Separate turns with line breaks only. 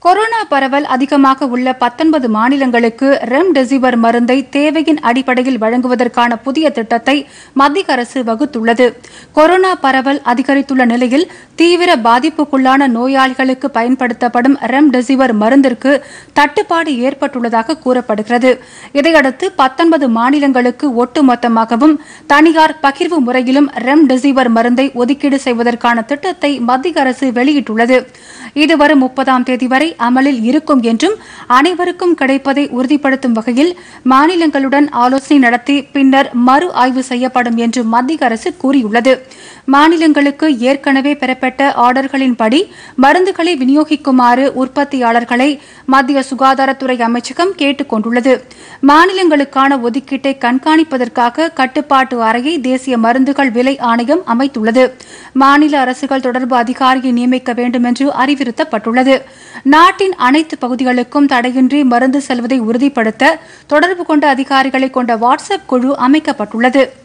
corona பரவல் அதிகமாக உள்ள பத்தொன்பது மாநிலங்களுக்கு ரெம்டெசிவிர் மருந்தை தேவையின் அடிப்படையில் வழங்குவதற்கான புதிய திட்டத்தை மத்திய அரசு வகுத்துள்ளது கொரோனா பரவல் அதிகரித்துள்ள நிலையில் தீவிர பாதிப்புக்குள்ளான நோயாளிகளுக்கு பயன்படுத்தப்படும் ரெம்டெசிவிர் மருந்திற்கு தட்டுப்பாடு ஏற்பட்டுள்ளதாக கூறப்படுகிறது இதையடுத்து பத்தொன்பது மாநிலங்களுக்கு ஒட்டுமொத்தமாகவும் தனியார் பகிர்வு முறையிலும் ரெம்டெசிவிர் மருந்தை ஒதுக்கீடு செய்வதற்கான திட்டத்தை மத்திய அரசு வெளியிட்டுள்ளது இது வரும் முப்பதாம் தேதி வரை அமலில் இருக்கும் என்றும் அனைவருக்கும் கிடைப்பதை உறுதிப்படுத்தும் வகையில் மாநிலங்களுடன் ஆலோசனை நடத்தி பின்னர் மறு ஆய்வு செய்யப்படும் என்று மத்திய அரசு கூறியுள்ளது மாநிலங்களுக்கு ஏற்கனவே பெறப்பட்ட ஆர்டர்களின்படி மருந்துகளை விநியோகிக்குமாறு உற்பத்தியாளர்களை மத்திய சுகாதாரத்துறை அமைச்சகம் கேட்டுக் கொண்டுள்ளது மாநிலங்களுக்கான ஒதுக்கீட்டை கண்காணிப்பதற்காக கட்டுப்பாட்டு அறையை தேசிய மருந்துகள் விலை ஆணையம் அமைத்துள்ளது மாநில அரசுகள் தொடர்பு அதிகாரியை நியமிக்க வேண்டும் என்று அறிவுறுத்தப்பட்டுள்ளது நாட்டின் அனைத்து பகுதிகளுக்கும் தடையின்றி மருந்து செல்வதை உறுதிப்படுத்த தொடர்பு கொண்ட அதிகாரிகளை கொண்ட வாட்ஸ்அப் குழு அமைக்கப்பட்டுள்ளது